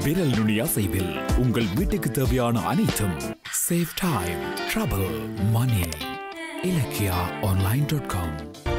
விரல் நுனி அசைவில் உங்கள் வீட்டுக்கு தேவையான அனைத்தும் save time trouble money Ilakkiya online dot com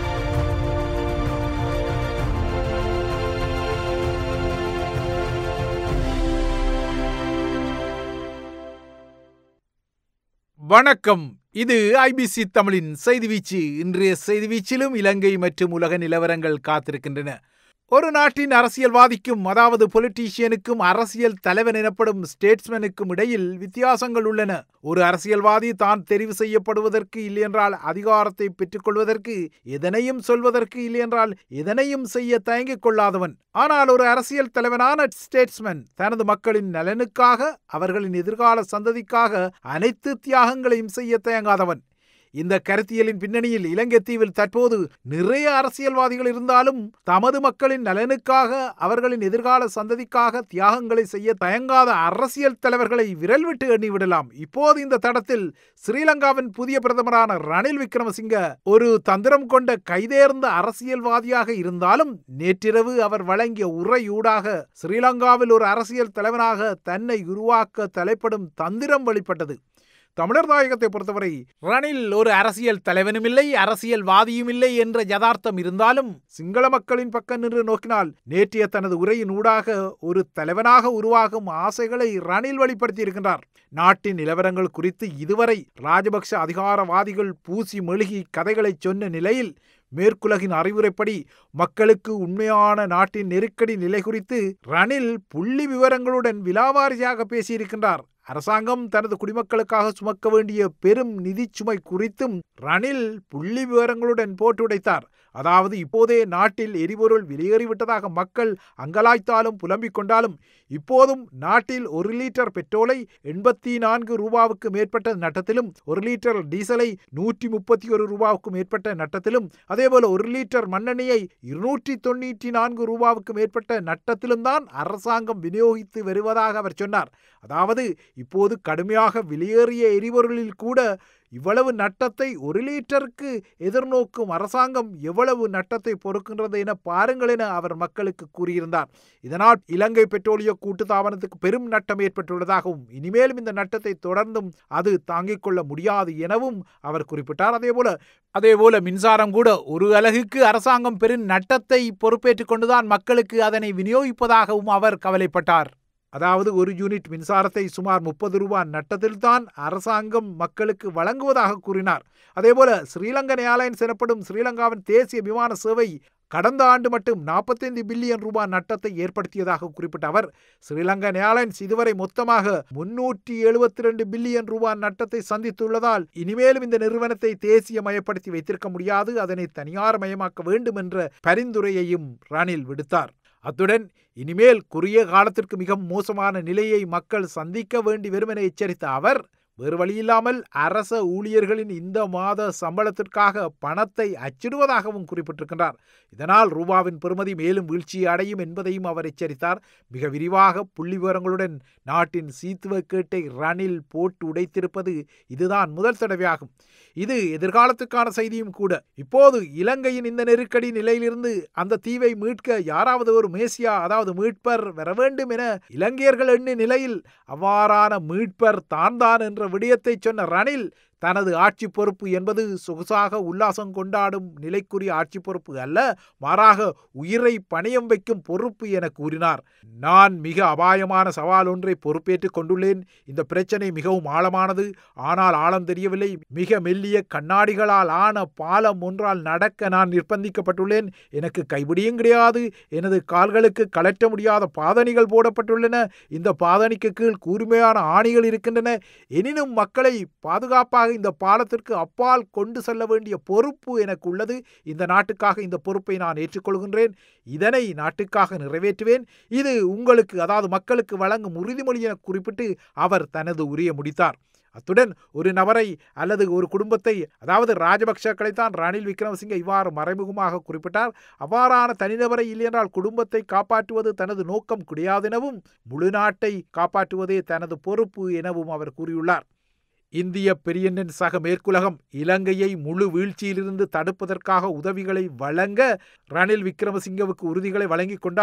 வணக்கம் இது ஐபிசி தமிழின் செய்தி வீச்சு இன்றைய செய்தி வீச்சிலும் இலங்கை மற்றும் உலக நிலவரங்கள் காத்திருக்கின்றன ஒரு நாட்டின் அரசியல்வாதிக்கும் அதாவது பொலிட்டீஷியனுக்கும் அரசியல் தலைவன் எனப்படும் ஸ்டேட்ஸ்மேனுக்கும் இடையில் வித்தியாசங்கள் உள்ளன ஒரு அரசியல்வாதி தான் தெரிவு செய்யப்படுவதற்கு இல்லையென்றால் அதிகாரத்தை பெற்றுக்கொள்வதற்கு எதனையும் சொல்வதற்கு இல்லையென்றால் எதனையும் செய்ய தயங்கிக் கொள்ளாதவன் ஆனால் ஒரு அரசியல் தலைவனான ஸ்டேட்ஸ்மேன் தனது மக்களின் நலனுக்காக அவர்களின் எதிர்கால சந்ததிக்காக அனைத்து தியாகங்களையும் செய்ய தயங்காதவன் இந்த கருத்தியலின் பின்னணியில் இலங்கை தீவில் தற்போது நிறைய அரசியல்வாதிகள் இருந்தாலும் தமது மக்களின் நலனுக்காக அவர்களின் எதிர்கால சந்ததிக்காக தியாகங்களை செய்ய தயங்காத அரசியல் தலைவர்களை விரல் விட்டு எண்ணிவிடலாம் இப்போது இந்த தடத்தில் ஸ்ரீலங்காவின் புதிய பிரதமரான ரணில் விக்ரமசிங்க ஒரு தந்திரம் கொண்ட கைதேர்ந்த அரசியல்வாதியாக இருந்தாலும் நேற்றிரவு அவர் வழங்கிய உரையூடாக ஸ்ரீலங்காவில் ஒரு அரசியல் தலைவனாக தன்னை உருவாக்க தலைப்படும் தந்திரம் வெளிப்பட்டது தமிழர் தாயகத்தை பொறுத்தவரை ரணில் ஒரு அரசியல் தலைவனும் இல்லை அரசியல்வாதியும் இல்லை என்ற யதார்த்தம் இருந்தாலும் சிங்கள மக்களின் பக்கம் நின்று நோக்கினால் நேற்றைய தனது உரையின் ஊடாக ஒரு தலைவனாக உருவாகும் ஆசைகளை ரணில் வெளிப்படுத்தியிருக்கின்றார் நாட்டின் நிலவரங்கள் குறித்து இதுவரை ராஜபக்ஷ அதிகாரவாதிகள் பூசி மெழுகி கதைகளை சொன்ன நிலையில் மேற்குலகின் அறிவுரைப்படி மக்களுக்கு உண்மையான நாட்டின் நெருக்கடி நிலை குறித்து ரணில் புள்ளி விவரங்களுடன் விலாவாரியாக பேசியிருக்கின்றார் அரசாங்கம் தனது குடிமக்களுக்காக சுமக்க வேண்டிய பெரும் நிதி சுமை குறித்தும் ரணில் புள்ளி விவரங்களுடன் போட்டுடைத்தார் அதாவது இப்போதே நாட்டில் எரிபொருள் வெளியேறிவிட்டதாக மக்கள் அங்கலாய்த்தாலும் புலம்பிக் கொண்டாலும் இப்போதும் நாட்டில் ஒரு லிட்டர் பெட்ரோலை எண்பத்தி நான்கு ரூபாவுக்கு மேற்பட்ட நட்டத்திலும் ஒரு லிட்டர் டீசலை நூற்றி முப்பத்தி ஒரு ரூபாவுக்கு மேற்பட்ட நட்டத்திலும் அதேபோல ஒரு லிட்டர் மண்ணெண்ணெயை இருநூற்றி தொண்ணூற்றி நான்கு ரூபாவுக்கு மேற்பட்ட நட்டத்திலும் தான் அரசாங்கம் விநியோகித்து வருவதாக அவர் சொன்னார் அதாவது இப்போது கடுமையாக வெளியேறிய எரிபொருளில் கூட இவ்வளவு நட்டத்தை ஒரு லிட்டருக்கு எதிர்நோக்கும் அரசாங்கம் எவ்வளவு நட்டத்தை பொறுக்கின்றது என பாருங்கள் என அவர் மக்களுக்கு கூறியிருந்தார் இதனால் இலங்கை பெட்ரோலிய கூட்டுத்தாபனத்துக்கு பெரும் நட்டம் ஏற்பட்டுள்ளதாகவும் இனிமேலும் இந்த நட்டத்தை தொடர்ந்தும் அது தாங்கிக் கொள்ள முடியாது எனவும் அவர் குறிப்பிட்டார் அதேபோல அதேபோல மின்சாரம் கூட ஒரு அலகுக்கு அரசாங்கம் பெரும் நட்டத்தை பொறுப்பேற்றுக் கொண்டுதான் மக்களுக்கு அதனை விநியோகிப்பதாகவும் அவர் கவலைப்பட்டார் அதாவது ஒரு யூனிட் மின்சாரத்தை சுமார் முப்பது ரூபாய் நட்டத்தில்தான் அரசாங்கம் மக்களுக்கு வழங்குவதாக கூறினார் அதேபோல ஸ்ரீலங்கன் ஏர்லைன்ஸ் எனப்படும் ஸ்ரீலங்காவின் தேசிய விமான சேவை கடந்த ஆண்டு மட்டும் நாற்பத்தைந்து பில்லியன் ரூபாய் நட்டத்தை ஏற்படுத்தியதாக குறிப்பிட்ட அவர் ஸ்ரீலங்கன் ஏர்லைன்ஸ் இதுவரை மொத்தமாக முன்னூற்றி எழுபத்தி ரெண்டு பில்லியன் ரூபாய் நட்டத்தை சந்தித்துள்ளதால் இனிமேலும் இந்த நிறுவனத்தை தேசியமயப்படுத்தி வைத்திருக்க முடியாது அதனை தனியார் மயமாக்க வேண்டும் என்ற பரிந்துரையையும் ரணில் விடுத்தார் அத்துடன் இனிமேல் குறுகிய காலத்திற்கு மிக மோசமான நிலையை மக்கள் சந்திக்க வேண்டி வரும் என எச்சரித்த அவர் வேறு வழியில்லாமல் அரச ஊழியர்களின் இந்த மாத சம்பளத்திற்காக பணத்தை அச்சிடுவதாகவும் குறிப்பிட்டிருக்கின்றார் இதனால் ரூபாவின் பெறுமதி மேலும் வீழ்ச்சி அடையும் என்பதையும் அவர் எச்சரித்தார் மிக விரிவாக புள்ளி விவரங்களுடன் நாட்டின் சீத்துவ கேட்டை ரணில் போட்டு உடைத்திருப்பது இதுதான் முதல் தடவையாகும் இது எதிர்காலத்துக்கான செய்தியும் கூட இப்போது இலங்கையின் இந்த நெருக்கடி நிலையிலிருந்து அந்த தீவை மீட்க யாராவது ஒரு மேசியா அதாவது மீட்பர் வர வேண்டும் என இலங்கையர்கள் எண்ணி நிலையில் அவ்வாறான மீட்பர் தான் தான் என்ற விடயத்தை சொன்ன ரணில் தனது ஆட்சி பொறுப்பு என்பது சொகுசாக உல்லாசம் கொண்டாடும் நிலைக்குரிய ஆட்சி பொறுப்பு அல்ல மாறாக உயிரை பணயம் வைக்கும் பொறுப்பு என கூறினார் நான் மிக அபாயமான சவால் ஒன்றை பொறுப்பேற்றுக் கொண்டுள்ளேன் இந்த பிரச்சனை மிகவும் ஆழமானது ஆனால் ஆழம் தெரியவில்லை மிக மெல்லிய கண்ணாடிகளால் ஆன பாலம் ஒன்றால் நடக்க நான் நிர்பந்திக்கப்பட்டுள்ளேன் எனக்கு கைபிடியும் கிடையாது எனது கால்களுக்கு கலற்ற முடியாத பாதணிகள் போடப்பட்டுள்ளன இந்த பாதணிக்கு கீழ் கூர்மையான ஆணிகள் இருக்கின்றன எனினும் மக்களை பாதுகாப்பாக இந்த பாலத்திற்கு அப்பால் கொண்டு செல்ல வேண்டிய பொறுப்பு எனக்கு உள்ளது இந்த நாட்டுக்காக இந்த பொறுப்பை நான் ஏற்றுக்கொள்கின்றேன் இதனை நாட்டுக்காக நிறைவேற்றுவேன் இது உங்களுக்கு அதாவது மக்களுக்கு வழங்கும் உறுதிமொழி என குறிப்பிட்டு அவர் தனது உரிய முடித்தார் அத்துடன் ஒரு நபரை அல்லது ஒரு குடும்பத்தை அதாவது ராஜபக்சக்களைத்தான் ரணில் விக்ரமசிங்க இவ்வாறு மறைமுகமாக குறிப்பிட்டார் அவ்வாறான தனிநபரை இல்லையென்றால் குடும்பத்தை காப்பாற்றுவது தனது நோக்கம் கிடையாதெனவும் முழு நாட்டை காப்பாற்றுவதே தனது பொறுப்பு எனவும் அவர் கூறியுள்ளார் இந்திய பெரியண்ணன் சக மேற்குலகம் இலங்கையை முழு வீழ்ச்சியிலிருந்து தடுப்பதற்காக உதவிகளை வழங்க ரணில் விக்ரமசிங்கவுக்கு உறுதிகளை வழங்கிக் கொண்டாலும்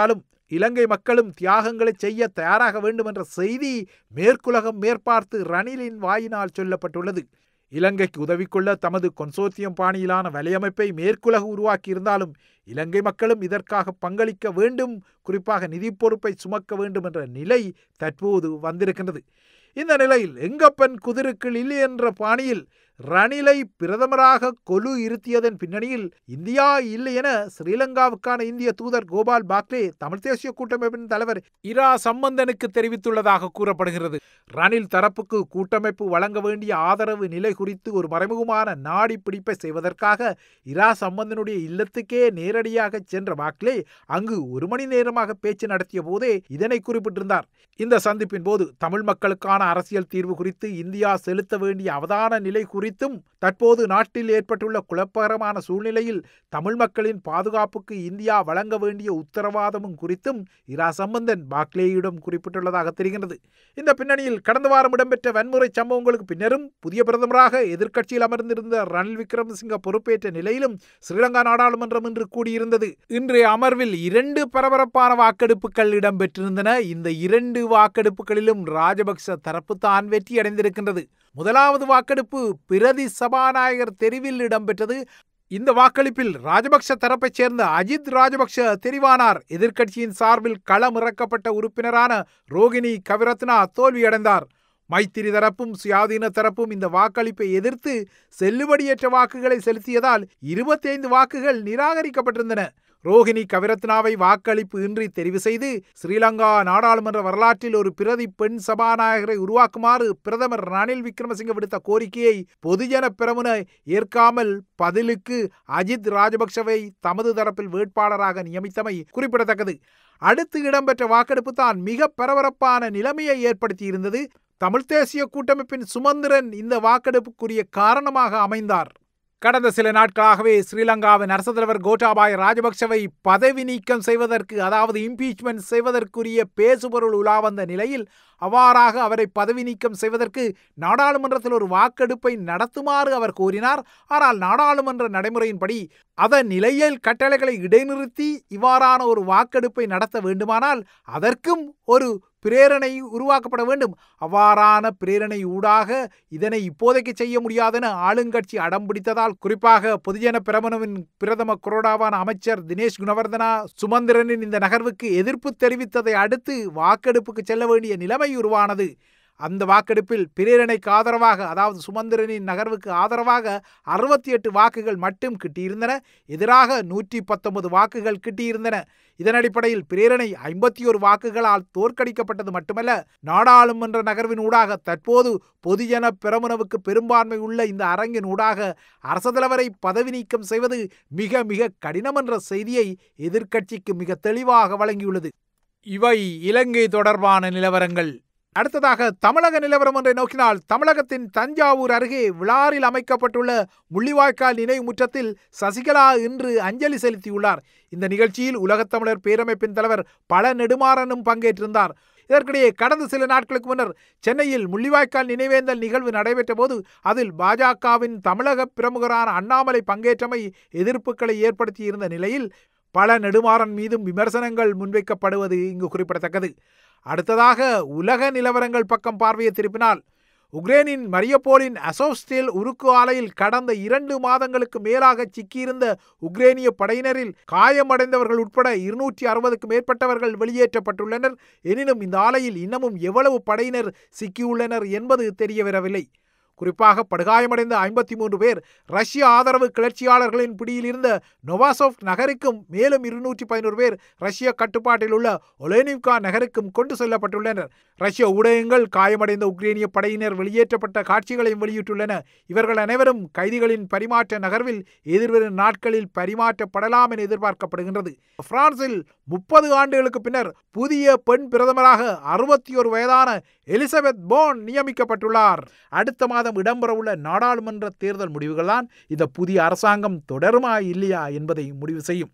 இலங்கை மக்களும் தியாகங்களை செய்ய தயாராக வேண்டும் என்ற செய்தி மேற்குலகம் மேற்பார்த்து ரணிலின் வாயினால் சொல்லப்பட்டுள்ளது இலங்கைக்கு உதவிக்கொள்ள தமது கொன்சோத்தியம் பாணியிலான வலையமைப்பை மேற்குலகு உருவாக்கியிருந்தாலும் இலங்கை மக்களும் இதற்காக பங்களிக்க வேண்டும் குறிப்பாக நிதி பொறுப்பை சுமக்க வேண்டும் என்ற நிலை தற்போது வந்திருக்கின்றது இந்த நிலையில் எங்கப்பன் குதிருக்கள் இல்லை என்ற பாணியில் ரணிலை பிரதமராக கொலு இருத்தியதன் பின்னணியில் இந்தியா இல்லை என ஸ்ரீலங்காவுக்கான இந்திய தூதர் கோபால் பாக்லே தமிழ் தேசிய கூட்டமைப்பின் தலைவர் இரா சம்பந்தனுக்கு தெரிவித்துள்ளதாக கூறப்படுகிறது ரணில் தரப்புக்கு கூட்டமைப்பு வழங்க வேண்டிய ஆதரவு நிலை குறித்து ஒரு மறைமுகமான நாடி பிடிப்பை செய்வதற்காக இரா சம்பந்தனுடைய இல்லத்துக்கே நேரடியாக சென்ற பாக்லே அங்கு ஒரு மணி நேரமாக பேச்சு நடத்திய போதே இதனை குறிப்பிட்டிருந்தார் இந்த சந்திப்பின் போது தமிழ் மக்களுக்கான அரசியல் தீர்வு குறித்து இந்தியா செலுத்த வேண்டிய அவதான நிலை குறித்தும் தற்போது நாட்டில் ஏற்பட்டுள்ள குழப்பகரமான சூழ்நிலையில் தமிழ் மக்களின் பாதுகாப்புக்கு இந்தியா வழங்க வேண்டிய உத்தரவாதமும் குறித்தும் இரா சம்பந்தன் பாக்லேயிடம் குறிப்பிட்டுள்ளதாக தெரிகிறது இந்த பின்னணியில் கடந்த வாரம் இடம்பெற்ற வன்முறை சம்பவங்களுக்கு பின்னரும் புதிய பிரதமராக எதிர்க்கட்சியில் அமர்ந்திருந்த ரணில் விக்ரமசிங்க பொறுப்பேற்ற நிலையிலும் ஸ்ரீலங்கா நாடாளுமன்றம் இன்று கூடியிருந்தது இன்றைய அமர்வில் இரண்டு பரபரப்பான வாக்கெடுப்புகள் இடம்பெற்றிருந்தன இந்த இரண்டு வாக்கெடுப்புகளிலும் ராஜபக்ச தரப்பு தான் வெற்றி அடைந்திருக்கின்றது முதலாவது வாக்கெடுப்பு பிரதி சபாநாயகர் தெரிவில் இடம்பெற்றது இந்த வாக்களிப்பில் ராஜபக்ஷ தரப்பைச் சேர்ந்த அஜித் ராஜபக்ஷ தெரிவானார் எதிர்க்கட்சியின் சார்பில் களமிறக்கப்பட்ட உறுப்பினரான ரோகிணி கவிரத்னா தோல்வியடைந்தார் மைத்திரி தரப்பும் சுயாதீன தரப்பும் இந்த வாக்களிப்பை எதிர்த்து செல்லுபடியற்ற வாக்குகளை செலுத்தியதால் இருபத்தைந்து வாக்குகள் நிராகரிக்கப்பட்டிருந்தன ரோஹிணி கவிரத்னாவை வாக்களிப்பு இன்றி தெரிவு செய்து ஸ்ரீலங்கா நாடாளுமன்ற வரலாற்றில் ஒரு பிரதி பெண் சபாநாயகரை உருவாக்குமாறு பிரதமர் ரணில் விக்ரமசிங்க விடுத்த கோரிக்கையை பொதுஜன பெரமுன ஏற்காமல் பதிலுக்கு அஜித் ராஜபக்சவை தமது தரப்பில் வேட்பாளராக நியமித்தமை குறிப்பிடத்தக்கது அடுத்து இடம்பெற்ற வாக்கெடுப்பு தான் மிக பரபரப்பான நிலைமையை ஏற்படுத்தியிருந்தது தமிழ் தேசிய கூட்டமைப்பின் சுமந்திரன் இந்த வாக்கெடுப்புக்குரிய காரணமாக அமைந்தார் கடந்த சில நாட்களாகவே ஸ்ரீலங்காவின் அரசு தலைவர் கோட்டாபாய ராஜபக்சவை பதவி நீக்கம் செய்வதற்கு அதாவது இம்பீச்மெண்ட் செய்வதற்குரிய பேசுபொருள் உலா வந்த நிலையில் அவ்வாறாக அவரை பதவி நீக்கம் செய்வதற்கு நாடாளுமன்றத்தில் ஒரு வாக்கெடுப்பை நடத்துமாறு அவர் கோரினார் ஆனால் நாடாளுமன்ற நடைமுறையின்படி அதன் நிலையில் கட்டளைகளை இடைநிறுத்தி இவ்வாறான ஒரு வாக்கெடுப்பை நடத்த வேண்டுமானால் அதற்கும் ஒரு பிரேரணை உருவாக்கப்பட வேண்டும் அவ்வாறான பிரேரணை ஊடாக இதனை இப்போதைக்கு செய்ய முடியாதென ஆளுங்கட்சி அடம் பிடித்ததால் குறிப்பாக பொதுஜன பிரமணவின் பிரதம குரோடாவான அமைச்சர் தினேஷ் குணவர்தனா சுமந்திரனின் இந்த நகர்வுக்கு எதிர்ப்பு தெரிவித்ததை அடுத்து வாக்கெடுப்புக்கு செல்ல வேண்டிய நிலைமை உருவானது அந்த வாக்கெடுப்பில் பிரேரணைக்கு ஆதரவாக அதாவது சுமந்திரனின் நகர்வுக்கு ஆதரவாக அறுபத்தி எட்டு வாக்குகள் மட்டும் கிட்டியிருந்தன எதிராக நூற்றி பத்தொன்பது வாக்குகள் கிட்டியிருந்தன இதன் அடிப்படையில் பிரேரணை ஐம்பத்தி ஒரு வாக்குகளால் தோற்கடிக்கப்பட்டது மட்டுமல்ல நாடாளுமன்ற நகர்வின் ஊடாக தற்போது பொதுஜன பெரமுனவுக்கு பெரும்பான்மை உள்ள இந்த அரங்கின் ஊடாக அரசு தலைவரை பதவி நீக்கம் செய்வது மிக மிக கடினம் என்ற செய்தியை எதிர்க்கட்சிக்கு மிக தெளிவாக வழங்கியுள்ளது இவை இலங்கை தொடர்பான நிலவரங்கள் அடுத்ததாக தமிழக நிலவரம் ஒன்றை நோக்கினால் தமிழகத்தின் தஞ்சாவூர் அருகே விழாரில் அமைக்கப்பட்டுள்ள முள்ளிவாய்க்கால் நினைவு முற்றத்தில் சசிகலா இன்று அஞ்சலி செலுத்தியுள்ளார் இந்த நிகழ்ச்சியில் உலகத்தமிழர் பேரமைப்பின் தலைவர் பல நெடுமாறனும் பங்கேற்றிருந்தார் இதற்கிடையே கடந்த சில நாட்களுக்கு முன்னர் சென்னையில் முள்ளிவாய்க்கால் நினைவேந்தல் நிகழ்வு நடைபெற்ற போது அதில் பாஜகவின் தமிழக பிரமுகரான அண்ணாமலை பங்கேற்றமை எதிர்ப்புகளை ஏற்படுத்தியிருந்த நிலையில் பல நெடுமாறன் மீதும் விமர்சனங்கள் முன்வைக்கப்படுவது இங்கு குறிப்பிடத்தக்கது அடுத்ததாக உலக நிலவரங்கள் பக்கம் பார்வையை திருப்பினால் உக்ரைனின் மரியப்போலின் அசோஸ்டேல் உருக்கு ஆலையில் கடந்த இரண்டு மாதங்களுக்கு மேலாக சிக்கியிருந்த உக்ரேனிய படையினரில் காயமடைந்தவர்கள் உட்பட இருநூற்றி அறுபதுக்கு மேற்பட்டவர்கள் வெளியேற்றப்பட்டுள்ளனர் எனினும் இந்த ஆலையில் இன்னமும் எவ்வளவு படையினர் சிக்கியுள்ளனர் என்பது தெரியவரவில்லை குறிப்பாக படுகாயமடைந்த ஐம்பத்தி மூன்று பேர் ரஷ்ய ஆதரவு கிளர்ச்சியாளர்களின் பிடியில் இருந்த நொவாசோவ் நகருக்கும் மேலும் இருநூற்றி பதினோரு பேர் ரஷ்ய கட்டுப்பாட்டில் உள்ள ஒலேனிவ்கா நகருக்கும் கொண்டு செல்லப்பட்டுள்ளனர் ரஷ்ய ஊடகங்கள் காயமடைந்த உக்ரேனிய படையினர் வெளியேற்றப்பட்ட காட்சிகளையும் வெளியிட்டுள்ளன இவர்கள் அனைவரும் கைதிகளின் பரிமாற்ற நகர்வில் எதிர்வரும் நாட்களில் பரிமாற்றப்படலாம் என எதிர்பார்க்கப்படுகின்றது பிரான்சில் முப்பது ஆண்டுகளுக்கு பின்னர் புதிய பெண் பிரதமராக அறுபத்தி ஒரு வயதான எலிசபெத் போன் நியமிக்கப்பட்டுள்ளார் அடுத்த மாதம் இடம்பெறவுள்ள நாடாளுமன்ற தேர்தல் முடிவுகள்தான் இந்த புதிய அரசாங்கம் தொடருமா இல்லையா என்பதை முடிவு செய்யும்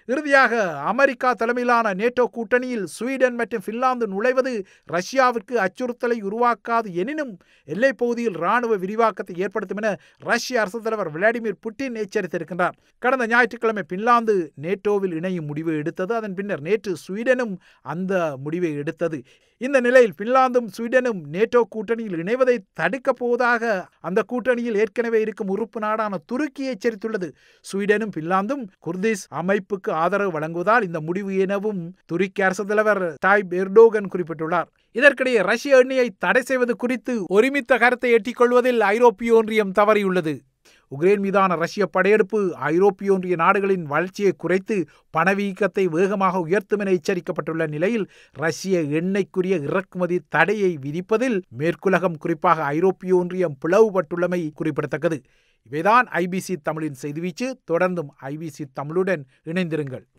இறுதியாக அமெரிக்கா தலைமையிலான நேட்டோ கூட்டணியில் ஸ்வீடன் மற்றும் பின்லாந்து நுழைவது ரஷ்யாவிற்கு அச்சுறுத்தலை உருவாக்காது எனினும் எல்லைப் பகுதியில் ராணுவ விரிவாக்கத்தை ஏற்படுத்தும் என ரஷ்ய அரசு தலைவர் விளாடிமிர் புட்டின் எச்சரித்திருக்கின்றார் கடந்த ஞாயிற்றுக்கிழமை பின்லாந்து நேட்டோவில் இணையும் முடிவை எடுத்தது அதன் பின்னர் நேற்று ஸ்வீடனும் அந்த முடிவை எடுத்தது இந்த நிலையில் பின்லாந்தும் ஸ்வீடனும் நேட்டோ கூட்டணியில் இணைவதை தடுக்கப் போவதாக அந்த கூட்டணியில் ஏற்கனவே இருக்கும் உறுப்பு நாடான துருக்கி எச்சரித்துள்ளது ஸ்வீடனும் பின்லாந்தும் குர்திஸ் அமைப்புக்கு ஆதரவு வழங்குவதால் இந்த முடிவு எனவும் துருக்கி அரசு தலைவர் தாய் எர்டோகன் குறிப்பிட்டுள்ளார் இதற்கிடையே ரஷ்ய எண்ணெயை தடை செய்வது குறித்து ஒருமித்த கருத்தை எட்டிக்கொள்வதில் ஐரோப்பிய ஒன்றியம் தவறியுள்ளது உக்ரைன் மீதான ரஷ்ய படையெடுப்பு ஐரோப்பிய ஒன்றிய நாடுகளின் வளர்ச்சியை குறைத்து பணவீக்கத்தை வேகமாக உயர்த்தும் என எச்சரிக்கப்பட்டுள்ள நிலையில் ரஷ்ய எண்ணெய்க்குரிய இறக்குமதி தடையை விதிப்பதில் மேற்குலகம் குறிப்பாக ஐரோப்பிய ஒன்றியம் பிளவுபட்டுள்ளமை குறிப்பிடத்தக்கது இவைதான் ஐபிசி தமிழின் செய்திவீச்சு தொடர்ந்தும் ஐபிசி தமிழுடன் இணைந்திருங்கள்